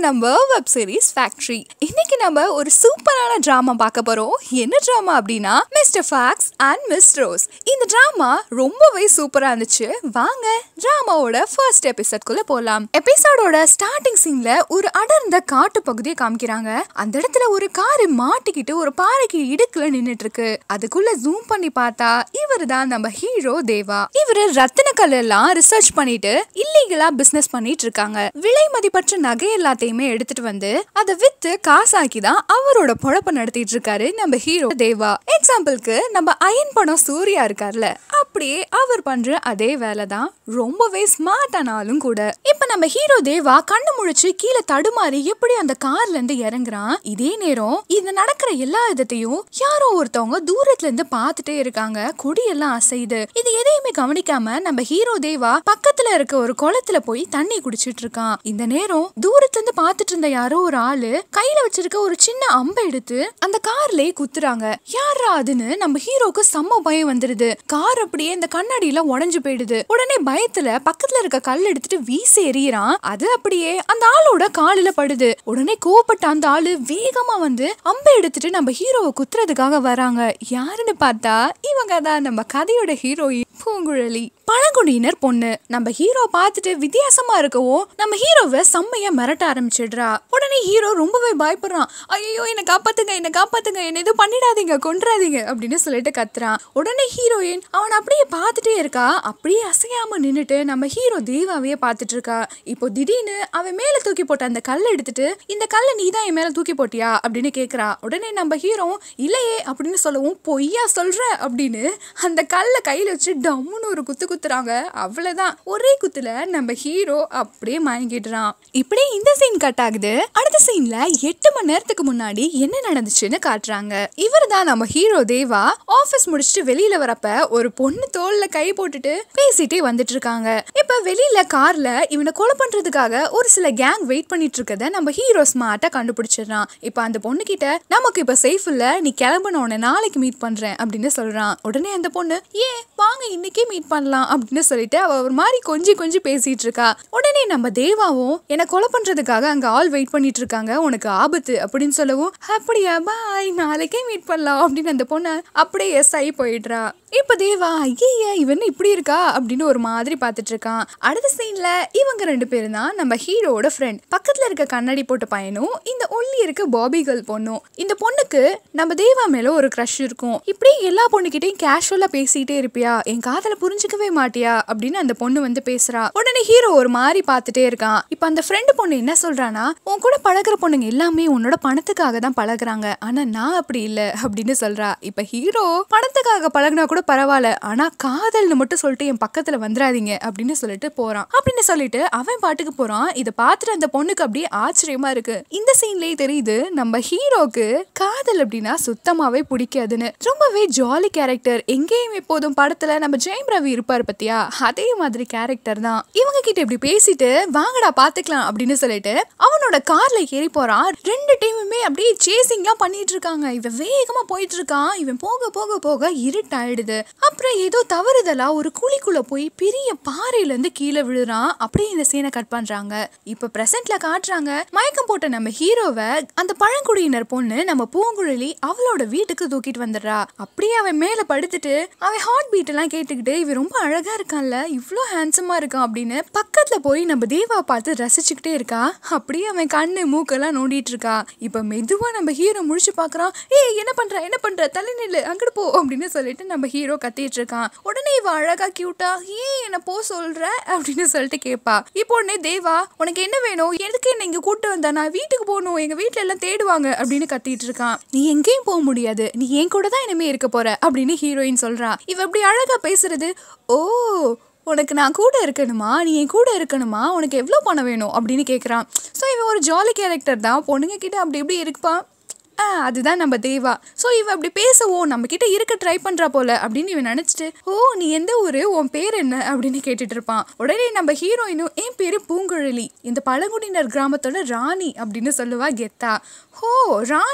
நம்ம web series factory இன்னைக்கு நம்ம ஒரு சூப்பரான டிராமா பார்க்க போறோம் என்ன டிராமா அப்படின்னா mister fox and miss rose இந்த டிராமா ரொம்பவே சூப்பரா இருந்துச்சு வாங்க டிராமாவோட ஃபர்ஸ்ட் எபிசோட்குள்ள போலாம் எபிசோடோட ஸ்டார்டிங் சீன்ல ஒரு அடர்ந்த காட்டு பகுதியை காமிக்கிறாங்க அந்த இடத்துல ஒரு காரு மாட்டிக்கிட்டு ஒரு பாறைக்கு இடுக்குல நின்னுட்டு இருக்கு அதுக்குள்ள ஜூம் பண்ணி பார்த்தா இவரு தான் நம்ம ஹீரோ தேவா இவரு ரத்தின கல் எல்லாம் ரிசர்ச் பண்ணிட்டு இல்லீகலா பிசினஸ் பண்ணிட்டு இருக்காங்க விலை மதிப்பற்ற நகை எல்லாத்தையுமே எடுத்துட்டு வந்து அதை வித்து காசாக்கி தான் அவரோட பொழப்ப நடத்திட்டு இருக்காரு நம்ம ஹீரோ தேவா எக்ஸாம்பிளுக்கு நம்ம அயன் படம் சூர்யா இருக்கார்ல அப்படியே அவர் பண்ற அதே வேலை தான் ரொம்பவே ஸ்மார்ட் ஆனாலும் கூட இப்ப நம்ம ஹீரோ தேவா கண்ணு முழிச்சு கீழே தடுமாறி எப்படி அந்த கார்ல இருந்து இறங்குறான் இதே நேரம் இது நடக்கிற எல்லா விதத்தையும் யாரோ ஒருத்தவங்க தூரத்துல இருந்து பார்த்துட்டே இருக்காங்க கொடியெல்லாம் அசையுது இது எதையுமே கவனிக்காம நம்ம ஹீரோ தேவா பக்கத்துல இருக்க ஒரு குளத்துல போய் தண்ணி குடிச்சிட்டு இருக்கான் இந்த நேரம் தூரத்துல இருந்து பார்த்துட்டு இருந்த யாரோ ஒரு ஆளு கையில வச்சிருக்க ஒரு சின்ன அம்பை எடுத்து அந்த கார்லயே குத்துறாங்க யாரா அதுன்னு நம்ம ஹீரோக்கு செம்ம பயம் வந்துருது கார் அப்படியே இந்த கண்ணாடியில உடைஞ்சு போயிடுது உடனே பயத்துல பக்கத்துல இருக்க கல் எடுத்துட்டு வீசி எறியறான் அது அப்படியே அந்த ஆளோட காலில படுது உடனே கோவப்பட்ட அந்த ஆளு வேகமா வந்து அம்பை எடுத்துட்டு நம்ம ஹீரோவை குத்துறதுக்காக வராங்க யாருன்னு பார்த்தா இவங்க தான் நம்ம கதையோட ஹீரோயின் பூங்குழலி பழங்குடியினர் பொண்ணு நம்ம ஹீரோ பார்த்துட்டு வித்தியாசமா இருக்கவும் நம்ம ஹீரோவை செம்மையா மிரட்ட ஆரம்பிச்சிடுறா உடனே ஹீரோ ரொம்பவே பயப்படுறான் ஐயோ என்னை காப்பாத்துங்க என்னை காப்பாத்துங்க என்ன எதுவும் பண்ணிடாதீங்க கொன்றாதீங்க அப்படின்னு சொல்லிட்டு கத்துறான் உடனே ஹீரோயின் அவன் அப்படியே பார்த்துட்டே இருக்கா அப்படியே அசையாம நின்னுட்டு நம்ம ஹீரோ தேவாவையே பார்த்துட்டு இருக்கா இப்போ திடீர்னு அவன் மேல தூக்கி போட்ட அந்த கல்லை எடுத்துட்டு இந்த கல்லை நீ தான் என் மேல தூக்கி போட்டியா அப்படின்னு கேக்குறா உடனே நம்ம ஹீரோ இல்லையே அப்படின்னு சொல்லவும் பொய்யா சொல்ற அப்படின்னு அந்த கல்லை கையில வச்சு டம்முன்னு ஒரு குத்து குத்துறாங்க அவ்வளவுதான் ஒரே குத்துல நம்ம ஹீரோ அப்படியே மயங்கிடுறான் இப்படி இந்த சீன் கட் ஆகுது அடுத்த சீன்ல எட்டு மணி நேரத்துக்கு முன்னாடி என்ன நடந்துச்சுன்னு காட்டுறாங்க இவர் தான் நம்ம ஹீரோ தேவா ஆபீஸ் முடிச்சுட்டு வெளியில வரப்ப ஒரு பொண்ணு தோல்ல கை போட்டுட்டு பேசிட்டே வந்துட்டு இருக்காங்க இப்ப வெளியில கார்ல இவனை கொலை பண்றதுக்காக ஒரு சில கேங் வெயிட் பண்ணிட்டு இருக்கத நம்ம ஹீரோ ஸ்மார்ட்டா கண்டுபிடிச்சிடுறான் இப்ப அந்த பொண்ணு கிட்ட நமக்கு இப்ப சேஃப் இல்ல நீ கிளம்புன உடனே நாளைக்கு மீட் பண்றேன் அப்படின்னு சொல்றான் உடனே அந்த பொண்ணு ஏன் வாங்க இன்னைக்கே மீட் பண்ணலாம் அப்படின்னு சொல்லிட்டு அவ ஒரு மாதிரி கொஞ்சி கொஞ்சி பேசிட்டு இருக்கா உடனே நம்ம தேவாவும் என்னை கொலை பண்றதுக்காக அங்க ஆள் வெயிட் பண்ணிட்டு இருக்காங்க உனக்கு ஆபத்து அப்படின்னு சொல்லவும் அப்படியா பாய் நாளைக்கே மீட் பண்ணலாம் அப்படின்னு அந்த பொண்ணு அப்படியே எஸ் ஆகி போயிடுறா இப்ப தேவா ஐய இவன் இப்படி இருக்கா அப்படின்னு ஒரு மாதிரி பார்த்துட்டு இருக்கான் அடுத்த சீன்ல இவங்க ரெண்டு பேரும் தான் நம்ம ஹீரோட ஃப்ரெண்ட் பக்கத்துல இருக்க கண்ணாடி போட்ட பையனும் இந்த ஒல்லி இருக்க பாபி கேர்ள் பொண்ணும் இந்த பொண்ணுக்கு நம்ம தேவா மேல ஒரு க்ரஷ் இருக்கும் இப்படி எல்லா பொண்ணுகிட்டையும் கேஷுவலா பேசிட்டே இருப்பியா என் காதல புரிஞ்சுக்கவே மாட்டியா அப்படின்னு அந்த பொண்ணு வந்து பேசுறா உடனே ஹீரோ ஒரு மாதிரி பார்த்துட்டே இருக்கான் இப்ப அந்த ஃப்ரெண்டு பொண்ணு என்ன சொல்றானா உன் கூட பழகுற பொண்ணுங்க எல்லாமே உன்னோட பணத்துக்காக தான் பழகுறாங்க ஆனா நான் அப்படி இல்ல அப்படின்னு சொல்றா இப்ப ஹீரோ பணத்துக்காக பழகுனா கூட பரவாயில்ல ஆனா காதல்னு மட்டும் சொல்லிட்டு என் பக்கத்துல வந்துடாதீங்க அப்படின்னு சொல்லிட்டு போறான் அப்படின்னு சொல்லிட்டு அவன் பாட்டுக்கு போறான் இதை பார்த்துட்டு அந்த பொண்ணுக்கு அப்படியே ஆச்சரியமா இருக்கு இந்த சீன்லயே தெரியுது நம்ம ஹீரோக்கு காதல் அப்படின்னா சுத்தமாவே பிடிக்காதுன்னு ரொம்பவே ஜாலி கேரக்டர் எங்கேயும் எப்போதும் படத்துல நம்ம ஜெயம் ரவி இருப்பார் பத்தியா அதே மாதிரி கேரக்டர் தான் இவங்க கிட்ட இப்படி பேசிட்டு வாங்கடா பாத்துக்கலாம் அப்படின்னு சொல்லிட்டு அவனோட கார்ல ஏறி போறான் ரெண்டு டீமுமே அப்படியே சேசிங்லாம் பண்ணிட்டு இருக்காங்க இவன் வேகமா போயிட்டு இருக்கான் இவன் போக போக போக இருட்டாயிடுது அப்புறம் ஏதோ தவறுதலா ஒரு குழிக்குள்ள போய் பெரிய பாறையில இருந்து கீழே விழுறான் அப்படியே இந்த சீனை கட் பண்றாங்க இப்ப பிரசன்ட்ல காட்டுறாங்க மயக்கம் போட்ட நம்ம ஹீரோவை அந்த பழங்குடியினர் பொண்ணு நம்ம பூங்குழலி அவளோட வீட்டுக்கு தூக்கிட்டு வந்துடுறா அப்படியே அவன் மேல படுத்துட்டு அவன் ஹார்ட் பீட் எல்லாம் கேட்டுக்கிட்டு இவன் ரொம்ப அழகா இருக்கான்ல இவ்ளோ ஹேண்ட்ஸமா இருக்கான் அப்படின்னு பக்கத்துல போய் நம்ம தேவா பார்த்து ரசிச்சுக்கிட்டே இருக்கா அப்படியே அவன் கண்ணு மூக்கெல்லாம் நோண்டிட்டு இருக்கா இப்ப மெதுவா நம்ம ஹீரோ முடிச்சு பாக்குறான் ஏய் என்ன பண்ற என்ன பண்ற தள்ளி நில்லு அங்கிட்டு போ அப்படின்னு சொல்லிட்டு நம்ம ஹீரோ கத்திட்டு இருக்கான் உடனே இவ அழகா கியூட்டா ஏன் என்ன போ சொல்ற அப்படின்னு சொல்லிட்டு கேட்பா இப்போ உடனே தேவா உனக்கு என்ன வேணும் எதுக்கு என்ன இங்க கூட்டு வந்தா நான் வீட்டுக்கு போகணும் எங்க வீட்ல எல்லாம் தேடுவாங்க அப்படின்னு கத்திட்டு இருக்கான் நீ எங்கேயும் போக முடியாது நீ என் கூட தான் இனிமே இருக்க போற அப்படின்னு ஹீரோயின் சொல்றா இவ இப்படி அழகா பேசுறது ஓ உனக்கு நான் கூட இருக்கணுமா நீ என் கூட இருக்கணுமா உனக்கு எவ்வளோ பணம் வேணும் அப்படின்னு கேட்குறான் ஸோ இவன் ஒரு ஜாலி கேரக்டர் தான் பொண்ணுங்க கிட்ட அப்படி இப்படி இருப்பான் ஆ அதுதான் நம்ம தேவா ஸோ இவ அப்படி பேசவும் நம்ம கிட்ட இருக்க ட்ரை பண்றா போல அப்படின்னு இவன் நினைச்சிட்டு ஓ நீ எந்த ஊரு உன் பேர் என்ன அப்படின்னு கேட்டுட்டு இருப்பான் உடனே நம்ம ஹீரோயினும் என் பேரு பூங்குழலி இந்த பழங்குடியினர் கிராமத்தோட ராணி அப்படின்னு சொல்லுவா கெத்தா ஓ ராணியா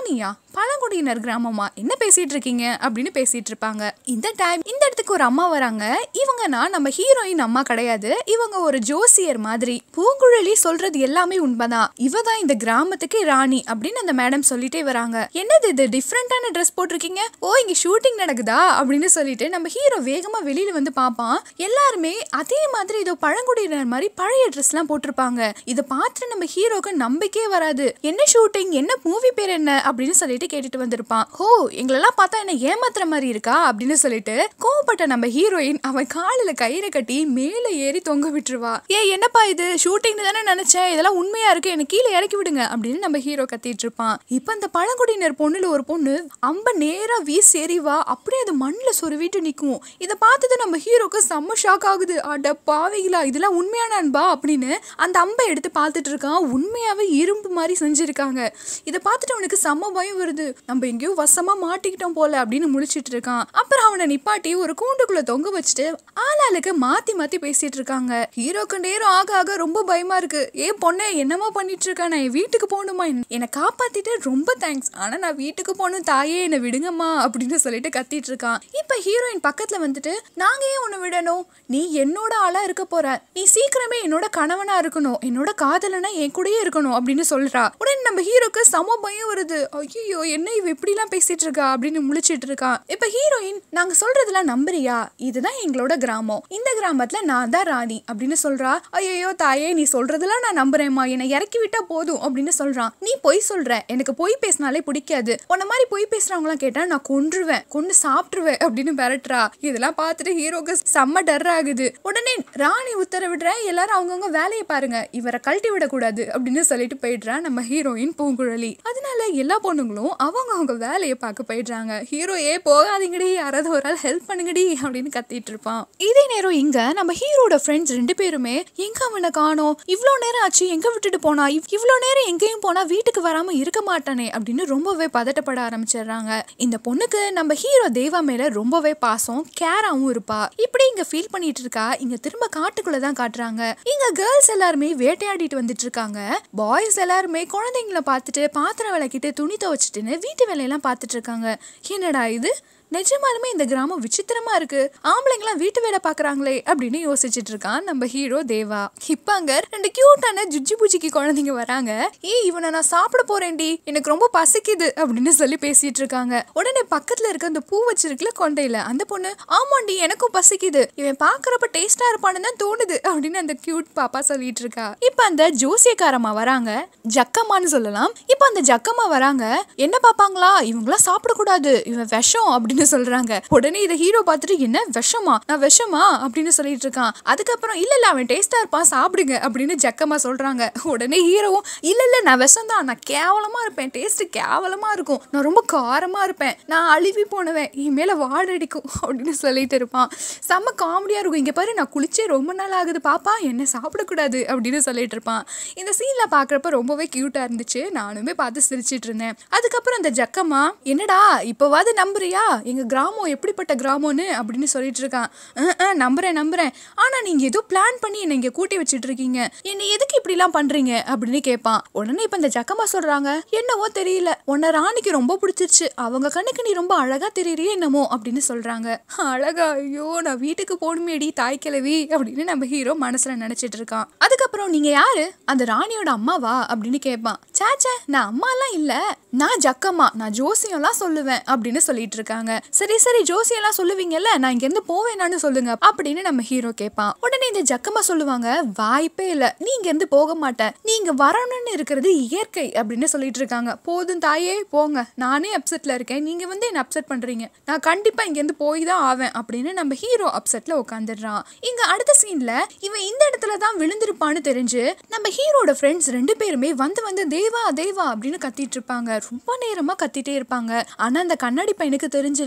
பழங்குடியினர் கிராமமா என்ன பேசிட்டு இருக்கீங்க அப்படின்னு பேசிட்டு இருப்பாங்க இந்த டைம் இந்த இடத்துக்கு ஒரு அம்மா வராங்க இவங்கன்னா நம்ம ஹீரோயின் அம்மா கிடையாது இவங்க ஒரு ஜோசியர் மாதிரி பூங்குழலி சொல்றது எல்லாமே உண்மைதான் இவ தான் இந்த கிராமத்துக்கு ராணி அப்படின்னு அந்த மேடம் சொல்லிட்டே வராங்க என்னது இது டிஃப்ரெண்டான ட்ரெஸ் போட்டிருக்கீங்க ஓ இங்க ஷூட்டிங் நடக்குதா அப்படின்னு சொல்லிட்டு நம்ம ஹீரோ வேகமா வெளியில வந்து பார்ப்பான் எல்லாருமே அதே மாதிரி இதோ பழங்குடியினர் மாதிரி பழைய ட்ரெஸ்லாம் போட்டிருப்பாங்க இதை பார்த்துட்டு நம்ம ஹீரோக்கு நம்பிக்கையே வராது என்ன ஷூட்டிங் என்ன மூவி பேர் என்ன அப்படின்னு சொல்லிட்டு கேட்டுட்டு வந்திருப்பான் ஓ எங்களெல்லாம் பார்த்தா என்ன ஏமாத்துற மாதிரி இருக்கா அப்படின்னு சொல்லிட்டு கோவப்பட்ட நம்ம ஹீரோயின் அவன் காலில் கயிறை கட்டி மேலே ஏறி தொங்க விட்டுருவா ஏ என்னப்பா இது ஷூட்டிங்னு தானே நினைச்சேன் இதெல்லாம் உண்மையா இருக்கு எனக்கு கீழே இறக்கி விடுங்க அப்படின்னு நம்ம ஹீரோ கத்திட்டு இருப்பான் இப்போ அந்த பழங்குடியினர் பொண்ணுல ஒரு பொண்ணு அம்ப நேரா வீசி எறிவா அப்படியே அது மண்ணில் சொருவிட்டு நிற்கும் இதை பார்த்தது நம்ம ஹீரோக்கு செம்ம ஷாக் ஆகுது அட பாவிகளா இதெல்லாம் உண்மையான அன்பா அப்படின்னு அந்த அம்பை எடுத்து பார்த்துட்டு இருக்கான் உண்மையாவே இரும்பு மாதிரி செஞ்சிருக்காங்க இதை பார்த்துட்டு அவனுக்கு செம்ம பயம் வருது நம்ம எங்கேயோ வசமா மாட்டிக்கிட்டோம் போல அப்படின்னு முழிச்சிட்டு இருக்கான் அப்புறம் அவனை நிப்பாட்டி ஒரு கூண்டுக்குள்ள தொங்க வச்சுட்டு ஆளாளுக்கு மாத்தி மாத்தி பேசிட்டு இருக்காங்க ஹீரோக்கு நேரம் ஆக ஆக ரொம்ப பயமா இருக்கு ஏ பொண்ணே என்னமா பண்ணிட்டு இருக்கா நான் என் வீட்டுக்கு போகணுமா என்னை காப்பாத்திட்டு ரொம்ப தேங்க்ஸ் ஆனா நான் வீட்டுக்கு போகணும் தாயே என்னை விடுங்கம்மா அப்படின்னு சொல்லிட்டு கத்திட்டு இருக்கான் இப்ப ஹீரோயின் பக்கத்துல வந்துட்டு நாங்க ஏன் உன்னை விடணும் நீ என்னோட ஆளா இருக்க போற நீ சீக்கிரமே என்னோட கணவனா இருக்கணும் என்னோட காதலனா என் கூடயே இருக்கணும் அப்படின்னு சொல்றா உடனே நம்ம ஹீரோக்கு சம பயம் வருது ஐயோ என்ன இவ இப்படிலாம் பேசிட்டு இருக்கா அப்படின்னு முழிச்சிட்டு இருக்கா இப்ப ஹீரோயின் நாங்க சொல்றதெல்லாம் நம்புறியா இதுதான் எங்களோட கிராமம் இந்த கிராமத்துல நான் தான் ராணி அப்படின்னு சொல்றா ஐயோ தாயே நீ சொல்றதெல்லாம் நான் நம்புறேம்மா என்னை இறக்கி விட்டா போதும் அப்படின்னு சொல்றான் நீ பொய் சொல்ற எனக்கு பொய் பேசினாலே பிடிக்காது உன்ன மாதிரி பொய் பேசுறவங்களாம் கேட்டா நான் கொன்றுவேன் கொண்டு சாப்பிட்டுருவேன் அப்படின்னு மிரட்டுறா இதெல்லாம் பார்த்துட்டு ஹீரோக்கு செம்ம டர் ஆகுது உடனே ராணி உத்தரவிடுறேன் எல்லாரும் அவங்கவுங்க வேலையை பாருங்க இவரை கழட்டி விடக்கூடாது அப்படின்னு சொல்லிட்டு போயிடுறா நம்ம ஹீரோயின் பூங்குழலி அதனால எல்லா பொண்ணுங்களும் அவங்க அவங்க வேலையை பார்க்க போயிடுறாங்க ஹீரோ ஏ போகாதீங்கடி யாராவது ஒரு ஆள் ஹெல்ப் பண்ணுங்கடி அப்படின்னு கத்திட்டு இருப்பான் இதே நேரம் இங்க நம்ம ஹீரோட ஃப்ரெண்ட்ஸ் ரெண்டு பேருமே எங்க அவனை காணோம் இவ்வளோ நேரம் ஆச்சு எங்க விட்டுட்டு போனா இவ்- இவ்வளோ நேரம் எங்கேயும் போனா வீட்டுக்கு வராம இருக்க மாட்டானே அப்படின்னு ரொம்பவே பதட்டப்பட ஆரம்பிச்சிடுறாங்க இந்த பொண்ணுக்கு நம்ம ஹீரோ தேவா மேல ரொம்பவே பாசம் கேராவும் இருப்பா இப்படி இங்க ஃபீல் பண்ணிட்டு இருக்கா இங்க திரும்ப காட்டுக்குள்ள தான் காட்டுறாங்க இங்க கேர்ள்ஸ் எல்லாருமே வேட்டையாடிட்டு வந்துட்டு இருக்காங்க பாய்ஸ் எல்லாருமே குழந்தைங்கள பார்த்துட்டு பாத்திரம் விளக்கிட்டு துணி துவைச்சிட்டுன்னு வீட்டு வேலையெல்லாம் பார்த்துட்டு இருக்காங்க என்னடா இது நிஜமாலுமே இந்த கிராமம் விசித்திரமா இருக்கு ஆம்பளைங்களாம் வீட்டு வேலை பாக்குறாங்களே அப்படின்னு யோசிச்சுட்டு இருக்கான் நம்ம ஹீரோ தேவா இப்ப அங்க ரெண்டு கியூட்டான ஜுஜி புஜிக்கு குழந்தைங்க வராங்க ஏய் இவனை நான் சாப்பிட போறேன்டி எனக்கு ரொம்ப பசிக்குது அப்படின்னு சொல்லி பேசிட்டு இருக்காங்க உடனே பக்கத்துல இருக்க அந்த பூ வச்சிருக்கல கொண்டையில அந்த பொண்ணு ஆமாண்டி எனக்கும் பசிக்குது இவன் பாக்குறப்ப டேஸ்டா இருப்பான்னு தான் தோணுது அப்படின்னு அந்த கியூட் பாப்பா சொல்லிட்டு இருக்கா இப்ப அந்த ஜோசியக்காரம்மா வராங்க ஜக்கம்மான்னு சொல்லலாம் இப்ப அந்த ஜக்கம்மா வராங்க என்ன பாப்பாங்களா இவங்களாம் சாப்பிடக்கூடாது இவன் விஷம் அப்படின்னு சொல்றாங்க உடனே இதை ஹீரோ பார்த்துட்டு என்ன விஷமா நான் விஷமா அப்படின்னு சொல்லிட்டு இருக்கான் அதுக்கப்புறம் இல்ல இல்ல அவன் டேஸ்டா இருப்பான் சாப்பிடுங்க அப்படின்னு ஜக்கம்மா சொல்றாங்க உடனே ஹீரோவும் இல்ல இல்ல நான் விஷம் தான் நான் கேவலமா இருப்பேன் டேஸ்ட் கேவலமா இருக்கும் நான் ரொம்ப காரமா இருப்பேன் நான் அழுவி போனவன் என் மேல வாடடிக்கும் அப்படின்னு சொல்லிட்டு இருப்பான் செம்ம காமெடியா இருக்கும் இங்க பாரு நான் குளிச்சே ரொம்ப நாள் ஆகுது பாப்பா என்ன சாப்பிடக்கூடாது அப்படின்னு சொல்லிட்டு இருப்பான் இந்த சீன்ல பாக்குறப்ப ரொம்பவே கியூட்டா இருந்துச்சு நானுமே பார்த்து சிரிச்சிட்டு இருந்தேன் அதுக்கப்புறம் அந்த ஜக்கம்மா என்னடா இப்போவாது நம்புறியா எங்க கிராமம் எப்படிப்பட்ட கிராமம்னு அப்படின்னு சொல்லிட்டு இருக்கான் "அஹ், அஹ், நம்புறேன் நம்புறேன் ஆனா நீங்க ஏதோ பிளான் பண்ணி என்னை இங்க கூட்டி வச்சிட்டு இருக்கீங்க என்னை எதுக்கு இப்படிலாம் பண்றீங்க அப்படின்னு கேட்பான் உடனே இப்ப இந்த ஜக்கம்மா சொல்றாங்க என்னவோ தெரியல உன்னை ராணிக்கு ரொம்ப பிடிச்சிருச்சு அவங்க கண்ணுக்கு நீ ரொம்ப அழகா தெரியறியே என்னமோ அப்படின்னு சொல்றாங்க அழகா ஐயோ நான் வீட்டுக்கு போகணுமேடி தாய் கிழவி அப்படின்னு நம்ம ஹீரோ மனசுல நினைச்சிட்டு இருக்கான் அதுக்கப்புறம் நீங்க யாரு அந்த ராணியோட அம்மாவா அப்படின்னு கேட்பான் சேச்சே நான் அம்மாலாம் இல்ல நான் ஜக்கம்மா நான் ஜோசியம்லாம் சொல்லுவேன் அப்படின்னு சொல்லிட்டு இருக்காங்க சரி சரி ஜோசியம்லாம் சொல்லுவீங்கல்ல நான் இங்க இருந்து போவேனான்னு சொல்லுங்க அப்படின்னு நம்ம ஹீரோ கேட்பான் உடனே இந்த ஜக்கம்மா சொல்லுவாங்க வாய்ப்பே இல்ல நீ இங்க இருந்து போக மாட்ட நீங்க வரணும்னு இருக்கிறது இயற்கை அப்படின்னு சொல்லிட்டு இருக்காங்க போதும் தாயே போங்க நானே அப்செட்ல இருக்கேன் நீங்க வந்து என்ன அப்செட் பண்றீங்க நான் கண்டிப்பா இங்க இருந்து போய் தான் ஆவேன் அப்படின்னு நம்ம ஹீரோ அப்செட்ல உட்காந்துடுறான் இங்க அடுத்த சீன்ல இவன் இந்த இடத்துல தான் விழுந்திருப்பான்னு தெரிஞ்சு நம்ம ஹீரோட ஃப்ரெண்ட்ஸ் ரெண்டு பேருமே வந்து வந்து தேவா தேவா அப்படின்னு கத்திட்டு இருப்பாங்க ரொம்ப நேரமா கத்திட்டே இருப்பாங்க ஆனா அந்த கண்ணாடி பையனுக்கு தெரிஞ்சிருது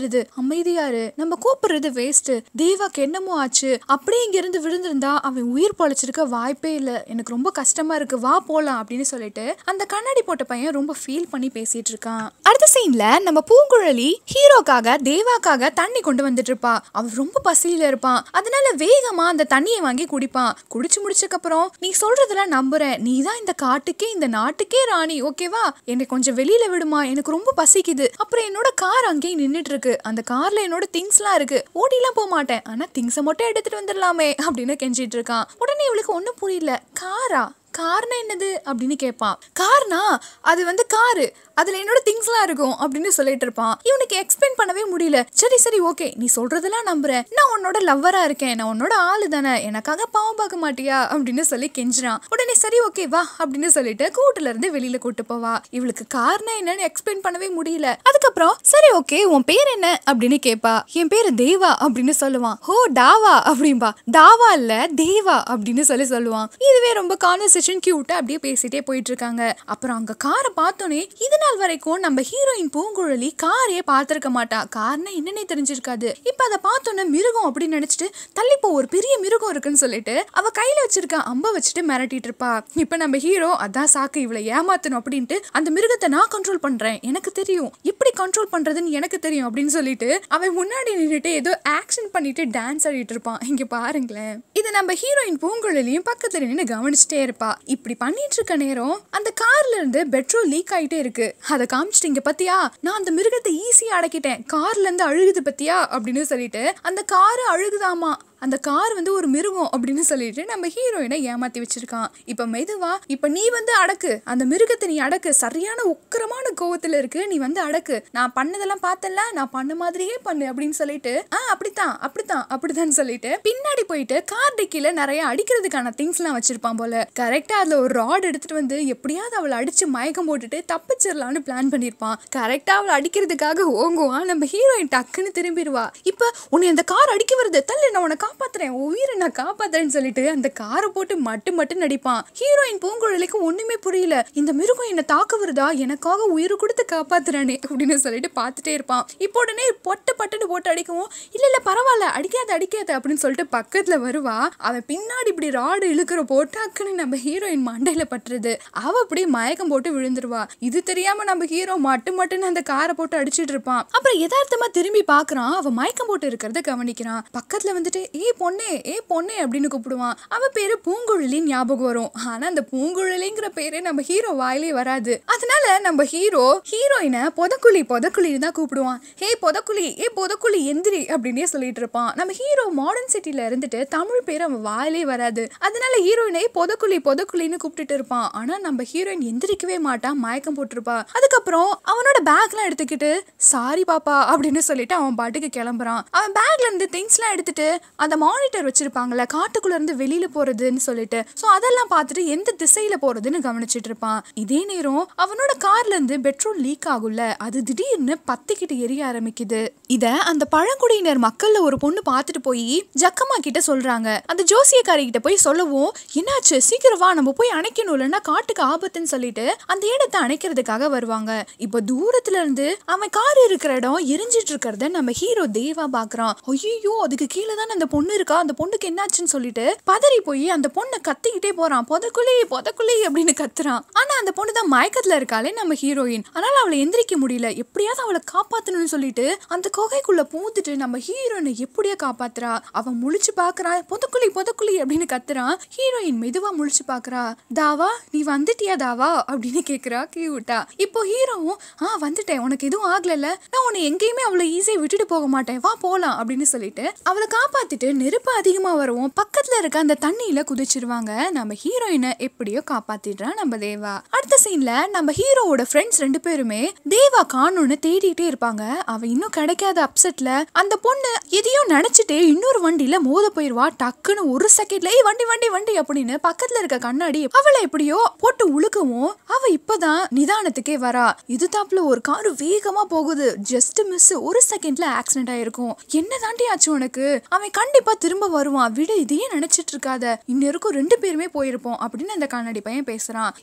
விழுந்துருது அமைதியாரு நம்ம கூப்பிடுறது வேஸ்ட் தேவாக்கு என்னமோ ஆச்சு அப்படியே இங்க இருந்து விழுந்திருந்தா அவன் உயிர் பொழைச்சிருக்க வாய்ப்பே இல்ல எனக்கு ரொம்ப கஷ்டமா இருக்கு வா போலாம் அப்படின்னு சொல்லிட்டு அந்த கண்ணாடி போட்ட பையன் ரொம்ப ஃபீல் பண்ணி பேசிட்டு இருக்கான் அடுத்த சீன்ல நம்ம பூங்குழலி ஹீரோக்காக தேவாக்காக தண்ணி கொண்டு வந்துட்டு இருப்பா அவன் ரொம்ப பசியில இருப்பான் அதனால வேகமா அந்த தண்ணியை வாங்கி குடிப்பான் குடிச்சு முடிச்சதுக்கு அப்புறம் நீ சொல்றதெல்லாம் நம்புறேன் நீ தான் இந்த காட்டுக்கே இந்த நாட்டுக்கே ராணி ஓகேவா என்னை கொஞ்சம் வெளியில விடுமா எனக்கு ரொம்ப பசிக்குது அப்புறம் என்னோட கார் அங்கேயே நின்னுட்டு இருக்கு அந்த கார்ல என்னோட திங்ஸ்லாம் இருக்கு ஓடிலாம் போக மாட்டேன் ஆனா திங்ஸை மட்டும் எடுத்துட்டு வந்துடலாமே அப்படின்னு கெஞ்சிட்டு இருக்கான் உடனே இவளுக்கு ஒன்றும் புரியல காரா கார்னா என்னது அப்படின்னு கேட்பான் கார்னா அது வந்து காரு அதுல என்னோட திங்ஸ்லாம் இருக்கும் அப்படின்னு சொல்லிட்டு இருப்பான் இவனுக்கு எக்ஸ்பிளைன் பண்ணவே முடியல சரி சரி ஓகே நீ சொல்றதெல்லாம் நம்புறேன் நான் உன்னோட லவ்வரா இருக்கேன் நான் உன்னோட ஆளு தானே எனக்காக பாவம் பார்க்க மாட்டியா அப்படின்னு சொல்லி கெஞ்சுறான் உடனே சரி ஓகே வா அப்படின்னு சொல்லிட்டு கூட்டுல இருந்து வெளியில கூட்டு போவா இவளுக்கு கார்னா என்னன்னு எக்ஸ்பிளைன் பண்ணவே முடியல அதுக்கப்புறம் சரி ஓகே உன் பேர் என்ன அப்படின்னு கேட்பா என் பேரு தேவா அப்படின்னு சொல்லுவான் ஹோ டாவா அப்படின்பா டாவா இல்ல தேவா அப்படின்னு சொல்லி சொல்லுவான் இதுவே ரொம்ப கான்வர்சேஷன் கியூட்டா அப்படியே பேசிட்டே போயிட்டு இருக்காங்க அப்புறம் அங்க காரை பார்த்தோன்னே இது நாள் வரைக்கும் நம்ம ஹீரோயின் பூங்குழலி காரையே பார்த்திருக்க மாட்டா கார்னா என்னன்னே தெரிஞ்சிருக்காது இப்ப அதை பார்த்தோன்னே மிருகம் அப்படின்னு நினைச்சிட்டு தள்ளி போ ஒரு பெரிய மிருகம் இருக்குன்னு சொல்லிட்டு அவ கையில வச்சிருக்க அம்ப வச்சுட்டு மிரட்டிட்டு இருப்பா இப்ப நம்ம ஹீரோ அதான் சாக்கு இவளை ஏமாத்தணும் அப்படின்ட்டு அந்த மிருகத்தை நான் கண்ட்ரோல் பண்றேன் எனக்கு தெரியும் எப்படி கண்ட்ரோல் பண்றதுன்னு எனக்கு தெரியும் அப்படின்னு சொல்லிட்டு அவன் முன்னாடி நின்னுட்டு ஏதோ ஆக்ஷன் பண்ணிட்டு டான்ஸ் ஆடிட்டு இருப்பான் இங்க பாருங்களேன் இது நம்ம ஹீரோயின் பூங்குழலியும் பக்கத்துல நின்று கவனிச்சுட்டே இருப்பா இப்படி பண்ணிட்டு இருக்க நேரம் அந்த கார்ல இருந்து பெட்ரோல் லீக் ஆயிட்டே இருக்கு அதை காமிச்சிட்டீங்க பத்தியா நான் அந்த மிருகத்தை ஈஸியா அடக்கிட்டேன் கார்ல இருந்து அழுகுது பத்தியா அப்படின்னு சொல்லிட்டு அந்த காரு அழுகுதாமா அந்த கார் வந்து ஒரு மிருகம் அப்படின்னு சொல்லிட்டு நம்ம ஹீரோயினை ஏமாத்தி வச்சிருக்கான் இப்ப மெதுவா இப்ப நீ வந்து அடக்கு அந்த மிருகத்தை நீ அடக்கு சரியான உக்கிரமான கோவத்துல இருக்கு நீ வந்து அடக்கு நான் பண்ணதெல்லாம் பார்த்தல நான் பண்ண மாதிரியே பண்ணு அப்படின்னு சொல்லிட்டு ஆ அப்படித்தான் அப்படித்தான் அப்படிதான் சொல்லிட்டு பின்னாடி போயிட்டு கார் டிக்கில நிறைய அடிக்கிறதுக்கான திங்ஸ் எல்லாம் வச்சிருப்பான் போல கரெக்டா அதுல ஒரு ராட் எடுத்துட்டு வந்து எப்படியாவது அவளை அடிச்சு மயக்கம் போட்டுட்டு தப்பிச்சிடலாம்னு பிளான் பண்ணிருப்பான் கரெக்டா அவளை அடிக்கிறதுக்காக ஓங்குவான் நம்ம ஹீரோயின் டக்குன்னு திரும்பிடுவா இப்ப உன்னை அந்த கார் அடிக்க வருது தள்ளு நான் உன்னை காப்பாத்துறேன் உன் உயிரை நான் காப்பாத்துறேன்னு சொல்லிட்டு அந்த காரை போட்டு மட்டு மட்டு நடிப்பான் ஹீரோயின் பூங்குழலிக்கு ஒண்ணுமே புரியல இந்த மிருகம் என்ன தாக்க வருதா எனக்காக உயிர் கொடுத்து காப்பாத்துறானே அப்படின்னு சொல்லிட்டு பார்த்துட்டே இருப்பான் இப்போ உடனே பொட்டு பட்டுன்னு போட்டு அடிக்கவும் இல்ல இல்ல பரவாயில்ல அடிக்காத அடிக்காத அப்படின்னு சொல்லிட்டு பக்கத்துல வருவா அவன் பின்னாடி இப்படி ராடு இழுக்கிற போட்டாக்குன்னு நம்ம ஹீரோயின் மண்டையில பட்டுருது அவ அப்படியே மயக்கம் போட்டு விழுந்துருவா இது தெரியாம நம்ம ஹீரோ மட்டு மட்டுன்னு அந்த காரை போட்டு அடிச்சிட்டு இருப்பான் அப்புறம் யதார்த்தமா திரும்பி பாக்குறான் அவ மயக்கம் போட்டு இருக்கிறத கவனிக்கிறான் பக்கத்துல வந்துட்டு ஏ பொண்ணே ஏ பொண்ணே அப்படின்னு கூப்பிடுவான் அவ பேரு பூங்குழலி ஞாபகம் வரும் ஆனா அந்த பூங்குழலிங்கிற பேரு நம்ம ஹீரோ வாயிலே வராது அதனால நம்ம ஹீரோ ஹீரோயினை பொதக்குழி பொதக்குழின்னு தான் கூப்பிடுவான் ஹே பொதக்குழி ஏ பொதக்குழி எந்திரி அப்படின்னே சொல்லிட்டு இருப்பான் நம்ம ஹீரோ மாடர்ன் சிட்டில இருந்துட்டு தமிழ் பேர் அவன் வாயிலே வராது அதனால ஹீரோயினை பொதக்குழி பொதக்குழின்னு கூப்பிட்டுட்டு இருப்பான் ஆனா நம்ம ஹீரோயின் எந்திரிக்கவே மாட்டான் மயக்கம் போட்டிருப்பா அதுக்கப்புறம் அவனோட பேக்லாம் எடுத்துக்கிட்டு சாரி பாப்பா அப்படின்னு சொல்லிட்டு அவன் பாட்டுக்கு கிளம்புறான் அவன் பேக்ல இருந்து திங்ஸ்லாம் எடுத்துட்டு அந்த மானிட்டர் வச்சிருப்பாங்கல்ல காட்டுக்குள்ள இருந்து வெளியில போறதுன்னு சொல்லிட்டு சோ அதெல்லாம் பார்த்துட்டு எந்த திசையில போறதுன்னு கவனிச்சிட்டு இருப்பான் இதே நேரம் அவனோட கார்ல இருந்து பெட்ரோல் லீக் ஆகும்ல அது திடீர்னு பத்திக்கிட்டு எரிய ஆரம்பிக்குது இத அந்த பழங்குடியினர் மக்கள்ல ஒரு பொண்ணு பார்த்துட்டு போய் ஜக்கம்மா கிட்ட சொல்றாங்க அந்த ஜோசியக்காரி கிட்ட போய் சொல்லவும் என்னாச்சு சீக்கிரம் வா நம்ம போய் அணைக்கணும் இல்லைன்னா காட்டுக்கு ஆபத்துன்னு சொல்லிட்டு அந்த இடத்தை அணைக்கிறதுக்காக வருவாங்க இப்போ தூரத்துல இருந்து அவன் கார் இருக்கிற இடம் எரிஞ்சிட்டு இருக்கிறத நம்ம ஹீரோ தேவா பாக்குறான் ஐயோ அதுக்கு கீழே தான் அந்த பொண்ணு இருக்கா அந்த பொண்ணுக்கு என்னாச்சுன்னு சொல்லிட்டு பதறி போய் அந்த பொண்ணை கத்திக்கிட்டே போறான் பொதக்குழி பொதக்குழி அப்படின்னு கத்துறான் ஆனா அந்த பொண்ணு தான் மயக்கத்துல இருக்காளே நம்ம ஹீரோயின் அதனால அவளை எந்திரிக்க முடியல எப்படியாவது அவளை காப்பாத்தணும்னு சொல்லிட்டு அந்த குகைக்குள்ள பூந்துட்டு நம்ம ஹீரோயினை எப்படியா காப்பாத்துறா அவன் முழிச்சு பாக்குறா பொதக்குழி பொதக்குழி அப்படின்னு கத்துறான் ஹீரோயின் மெதுவா முழிச்சு பாக்குறா தாவா நீ வந்துட்டியா தாவா அப்படின்னு கேக்குறா கியூட்டா இப்போ ஹீரோவும் ஆ வந்துட்டேன் உனக்கு எதுவும் ஆகலைல்ல நான் உன்னை எங்கேயுமே அவ்வளோ ஈஸியாக விட்டுட்டு போக மாட்டேன் வா போலாம் அப்படின்னு சொல்லிட்டு அவளை காப்பாத்திட்டு நெருப்பு அதிகமா வரவும் பக்கத்துல இருக்க அந்த தண்ணியில குதிச்சிருவாங்க நம்ம ஹீரோயினை எப்படியோ காப்பாத்திடுறான் நம்ம தேவா அடுத்த சீன்ல நம்ம ஹீரோவோட ஃப்ரெண்ட்ஸ் ரெண்டு பேருமே தேவா காணும்னு தேடிட்டே இருப்பாங்க அவ இன்னும் கிடைக்காத அப்செட்ல அந்த பொண்ணு எதையோ நினைச்சிட்டு இன்னொரு வண்டியில மோத போயிருவா டக்குன்னு ஒரு செகண்ட்ல "ஏய், வண்டி வண்டி வண்டி அப்படின்னு பக்கத்துல இருக்க கண்ணாடி அவளை எப்படியோ போட்டு உழுக்கவும் அவ இப்பதான் நிதானத்துக்கே வரா இது தாப்புல ஒரு காரு வேகமா போகுது ஜஸ்ட் மிஸ் ஒரு செகண்ட்ல ஆக்சிடென்ட் ஆயிருக்கும் என்ன தாண்டி ஆச்சு உனக்கு அவன் கண்டிப்பா திரும்ப வருவான் விட இதையே நினைச்சிட்டு இருக்காத இன்னும் ரெண்டு பேருமே போயிருப்போம் அப்படின்னு அந்த கண்ணாடி பையன் பேசுறான் இவளுக்கு ரொம்ப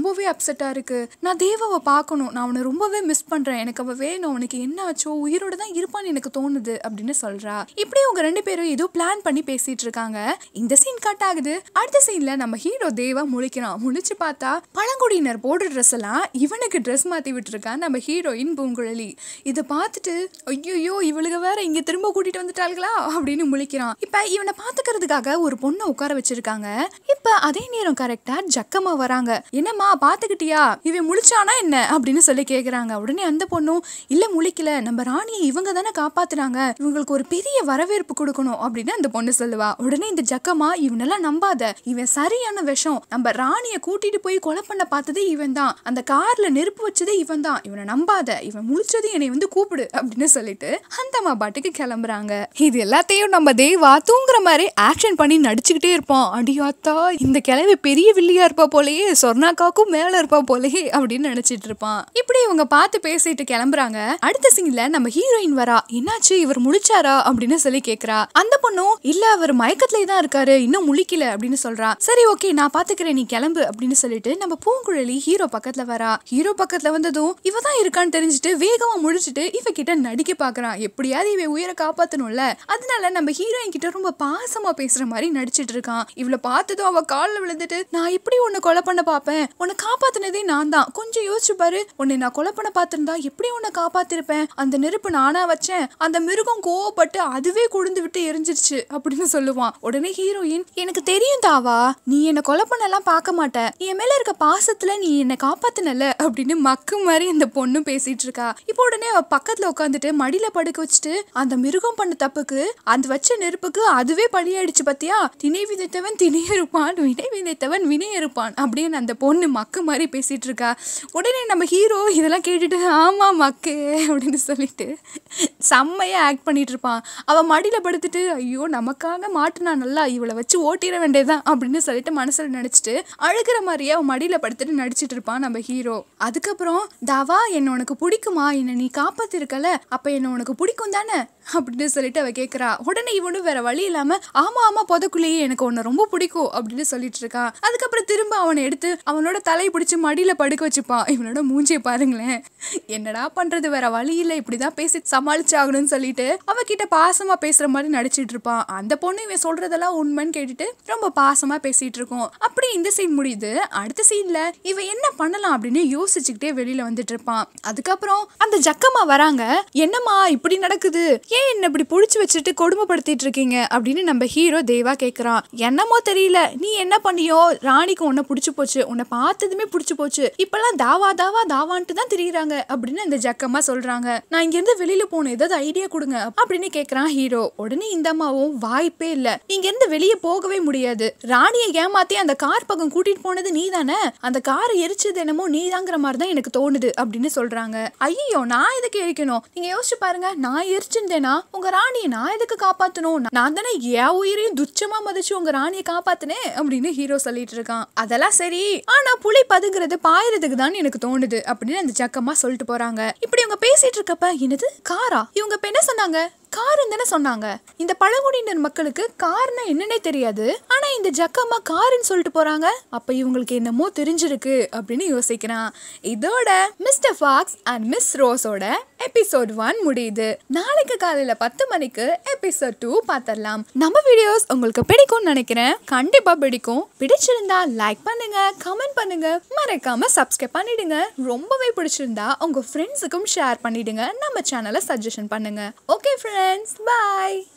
ரொம்பவே அப்செட்டா இருக்கு நான் தேவாவை பார்க்கணும் நான் அவனை ரொம்பவே மிஸ் பண்றேன் எனக்கு அவ வேணும் அவனுக்கு என்ன ஆச்சோ உயிரோட தான் இருப்பான்னு எனக்கு தோணுது அப்படின்னு சொல்றா இப்படி உங்க ரெண்டு பேரும் ஏதோ பிளான் பண்ணி பேசிட்டு இருக்காங்க இந்த சீன் கட் ஆகுது அடுத்த சீன்ல நம்ம ஹீரோ தேவா முழிக்கிறான் முழிச்சு பார்த்தா பழங்குடியினர் போடுற ட்ரெஸ் எல்லாம் இவனுக்கு ட்ரெஸ் மாத்தி விட்டுருக்கான் நம்ம ஹீரோயின் பூங்குழலி இதை பார்த்துட்டு ஐயோ இவளுக வேற இங்க திரும்ப கூட்டிட்டு வந்துட்டாளுகளா அப்படின்னு முழிக்கிறான் இப்ப இவனை பாத்துக்கிறதுக்காக ஒரு பொண்ணை உட்கார வச்சிருக்காங்க இப்ப அதே நேரம் கரெக்டா ஜக்கம்மா வராங்க என்னம்மா பாத்துக்கிட்டியா இவன் முழிச்சானா என்ன அப்படின்னு சொல்லி கேக்குறாங்க உடனே அந்த பொண்ணும் இல்ல முழிக்கல நம்ம ராணியை இவங்க தானே காப்பாத்துனாங்க இவங்களுக்கு ஒரு பெரிய வரவேற்பு கொடுக்கணும் அப்படின்னு அந்த பொண்ணு சொல்லுவா உடனே இந்த ஜக்கம்மா இவனெல்லாம் நம்பாத இவன் சரியான விஷம் நம்ம ராணியை கூட்டிட்டு போய் கொலை பண்ண பார்த்தது இவன் தான் அந்த கார்ல நெருப்பு வச்சது இவன் தான் இவனை நம்பாத இவன் முழிச்சது என்னை வந்து கூப்பிடு அப்படின்னு சொல்லிட்டு அந்த அம்மா பாட்டுக்கு கிளம்புறாங்க இது எல்லாத்தையும் நம்ம தேவா தூங்குற மாதிரி ஆக்ஷன் பண்ணி நடிச்சுக்கிட்டே இருப்பான் அடியாத்தா இந்த கிழவி பெரிய வில்லியா இருப்பா போலயே சொர்ணாக்காக்கும் மேல இருப்பா போலயே அப்படின்னு நினைச்சிட்டு இருப்பான் இப்படி இவங்க பார்த்து பேசிட்டு கிளம்புறாங்க அடுத்த சீன்ல நம்ம ஹீரோயின் வரா என்னாச்சு இவர் முழிச்சாரா அப்படின்னு சொல்லி கேக்குறா அந்த பொண்ணும் இல்ல அவர் மயக்கத்திலே தான் இருக்காரு இன்னும் முழிக்கல அப்படின்னு சொல்றா சரி ஓகே நான் பாத்துக்கிறேன் நீ கிளம்பு அப்படின்னு சொல்லிட்டு நம்ம பூங்குழலி ஹீரோ பக்கத்துல வரா ஹீரோ பக்கத்துல வந்ததும் இவ தான் இருக்கான்னு தெரிஞ்சுட்டு வேகமா முழிச்சிட்டு இவ கிட்ட நடிக்க பாக்குறான் எப்படியாவது இவ உயிரை காப்பாத்தணும்ல அதனால நம்ம ஹீரோயின் கிட்ட ரொம்ப பாசமா பேசுற மாதிரி நடிச்சிட்டு இருக்கான் இவளை பார்த்ததும் அவ கால்ல விழுந்துட்டு நான் எப்படி உன்னை கொலை பண்ண பாப்பேன் உன்னை காப்பாத்தினதே நான் தான் கொஞ்சம் யோசிச்சு பாரு உன்னை நான் கொலை பண்ண பார்த்திருந்தா எப்படி உன்னை காப்பாத்திருப்பேன் அந்த நெருப்பு நானா வச்சேன் அந்த மிருகம் கோவப்பட்டு அதுவே கொழுந்து விட்டு எரிஞ்சிருச்சு அப்படின்னு சொல்லுவான் உடனே ஹீரோயின் எனக்கு தெரியும் தாவா நீ என்னை கொலை பண்ணலாம் பார்க்க மாட்ட என் மேல இருக்க பாசத்துல நீ என்னை காப்பாத்தினல அப்படின்னு மக்கு மாதிரி இந்த பொண்ணு பேசிட்டு இருக்கா இப்போ உடனே அவ பக்கத்துல உட்காந்துட்டு மடியில படுக்க வச்சுட்டு அந்த மிருகம் பண்ண தப்புக்கு அந்த வச்ச நெருப்புக்கு அதுவே பழியாயிடுச்சு பாத்தியா திணை விதைத்தவன் திணை இருப்பான் வினை விதைத்தவன் வினை இருப்பான் அப்படின்னு அந்த பொண்ணு மக்கு மாதிரி பேசிட்டு இருக்கா உடனே நம்ம ஹீரோ இதெல்லாம் கேட்டுட்டு ஆமா மக்கு அப்படின்னு சொல்லிட்டு செம்மையா ஆக்ட் பண்ணிட்டு இருப்பான் அவ மடியில படுத்துட்டு ஐயோ நமக்காக மாட்டுனா நல்லா இவளை வச்சு ஓட்டிட வேண்டியதுதான் அப்படின்னு சொல்லிட்டு மனசுல நினைச்சிட்டு அழுகிற மாதிரியே அவன் மடியில படுத்துட்டு நடிச்சிட்டு இருப்பான் நம்ம ஹீரோ அதுக்கப்புறம் தாவா என்ன உனக்கு பிடிக்குமா என்ன நீ காப்பாத்திருக்கல அப்ப என்ன உனக்கு பிடிக்கும் தானே அப்படின்னு சொல்லிட்டு அவ கேக்குறா உடனே இவனும் வேற வழி இல்லாம ஆமா ஆமா புதக்குள்ளேயே எனக்கு உன்னை ரொம்ப பிடிக்கும் அப்படின்னு சொல்லிட்டு இருக்கான் அதுக்கப்புறம் திரும்ப அவனை எடுத்து அவனோட தலையை பிடிச்சி மடியில படுக்க வச்சுப்பான் இவனோட மூஞ்சியை பாருங்களேன் என்னடா பண்றது வேற வழி இல்ல இப்படிதான் பேசி சமாளிச்சாகணும்னு சொல்லிட்டு அவகிட்ட பாசமா பேசுற மாதிரி நடிச்சிட்டு இருப்பான் அந்த பொண்ணு இவன் சொல்றதெல்லாம் உண்மைன்னு கேட்டுட்டு ரொம்ப பாசமா பேசிட்டு இருக்கோம் அப்படி இந்த சீன் முடியுது அடுத்த சீன்ல இவன் என்ன பண்ணலாம் அப்படின்னு யோசிச்சுக்கிட்டே வெளியில வந்துட்டு இருப்பான் அதுக்கப்புறம் அந்த ஜக்கம்மா வராங்க என்னம்மா இப்படி நடக்குது ஏன் என்ன இப்படி புடிச்சு வச்சுட்டு கொடுமைப்படுத்திட்டு இருக்கீங்க அப்படின்னு நம்ம ஹீரோ தேவா கேக்குறான் என்னமோ தெரியல நீ என்ன பண்ணியோ ராணிக்கு உன்னை பிடிச்சு போச்சு உன்னை பார்த்ததுமே பிடிச்சு போச்சு இப்பெல்லாம் தாவா தாவா தாவான்ட்டு தான் தெரியுறாங்க அப்படின்னு அந்த ஜக்கம்மா சொல்றாங்க நான் இங்க இருந்து வெளியில போகணும் ஏதாவது ஐடியா கொடுங்க அப்படின்னு கேக்குறான் ஹீரோ உடனே இந்த அம்மாவும் வாய்ப்பே இல்ல இங்க இருந்து வெளியே போகவே முடியாது ராணியை ஏமாத்தி அந்த கார் பக்கம் கூட்டிட்டு போனது நீ தானே அந்த காரை எரிச்சது என்னமோ நீதாங்கிற மாதிரி தான் எனக்கு தோணுது அப்படின்னு சொல்றாங்க ஐயோ நான் எதுக்கு எரிக்கணும் நீங்க யோசிச்சு பாருங்க நான் எரிச்சிருந்தேனா உங்க ராணியை நான் எதுக்கு காப்பாத்தணும் நான் தானே என் உயிரையும் துச்சமா மதிச்சு உங்க ராணியை காப்பாத்தினேன் அப்படின்னு ஹீரோ சொல்லிட்டு இருக்கான் அதெல்லாம் சரி ஆனா புலி பதுங்கிறது பாயறதுக்கு தான் எனக்கு தோணுது அப்படின்னு அந்த ஜக்கம்மா சொல்லிட்டு போறாங்க இப்படி இவங்க பேசிட்டு இருக்கப்ப என்னது காரா இவங்க இப்ப என்ன சொன்னாங்க காருன்னு தானே சொன்னாங்க இந்த பழங்குடியினர் மக்களுக்கு கார்னா என்னன்னே தெரியாது ஆனா இந்த ஜக்கம்மா காருன்னு சொல்லிட்டு போறாங்க அப்ப இவங்களுக்கு என்னமோ தெரிஞ்சிருக்கு அப்படின்னு யோசிக்கிறான் இதோட மிஸ்டர் ஃபாக்ஸ் அண்ட் மிஸ் ரோஸோட எபிசோட் ஒன் முடியுது நாளைக்கு காலையில பத்து மணிக்கு எபிசோட் டூ பார்த்துடலாம் நம்ம வீடியோஸ் உங்களுக்கு பிடிக்கும்னு நினைக்கிறேன் கண்டிப்பா பிடிக்கும் பிடிச்சிருந்தா லைக் பண்ணுங்க கமெண்ட் பண்ணுங்க மறக்காம சப்ஸ்கிரைப் பண்ணிடுங்க ரொம்பவே பிடிச்சிருந்தா உங்க ஃப்ரெண்ட்ஸுக்கும் ஷேர் பண்ணிடுங்க நம்ம சேனலை சஜஷன் பண்ணுங்க ஓகே ஃப்ரெண்ட்ஸ் பாய்